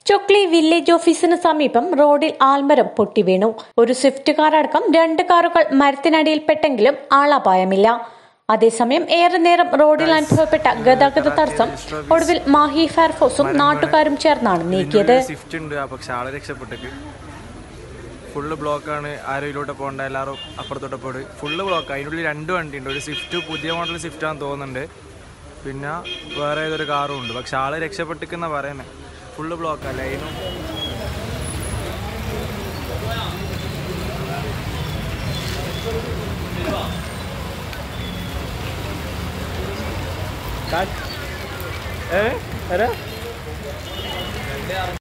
Chokli village ഓഫീസിന് സമീപം റോഡിൽ ആൽമരം പൊട്ടിവീണു ഒരു സ്വിഫ്റ്റ് കാർ അടക്കം രണ്ട് കാറുകൾ മരത്തിനടിയിൽപ്പെട്ടെങ്കിലും ആളപായമില്ല അതേസമയം ഏറെ നേരം റോഡിൽ അനുഭവപ്പെട്ട ഗതാഗത തടസ്സം ഒടുവിൽ മാഹി ഫയർഫോഴ്സും നാട്ടുകാരും ചേർന്നാണ് നീക്കിയത് സ്വിഫ്റ്റ് ഉണ്ട് ആ പക്ഷെ ആളെ രക്ഷപ്പെട്ടേക്ക് ഫുള്ള് ബ്ലോക്കാണ് ആരും ഇതിലോട്ട് പോകണ്ട എല്ലാവരും അപ്പുറത്തോട്ട് പോട് ഫുള്ള് ബ്ലോക്ക് അതിനുള്ളിൽ രണ്ട് വണ്ടി ഉണ്ട് ഒരു സ്വിഫ്റ്റ് പുതിയ മോഡൽ സ്വിഫ്റ്റ് ആണെന്ന് തോന്നുന്നുണ്ട് പിന്നെ വേറെ ഏതൊരു കാറും ഉണ്ട് പക്ഷെ ആളെ രക്ഷപ്പെട്ടിക്കുന്ന പറയുന്നത് ഫുള്ള് ബ്ലോക്കാ ലൈനും ഏ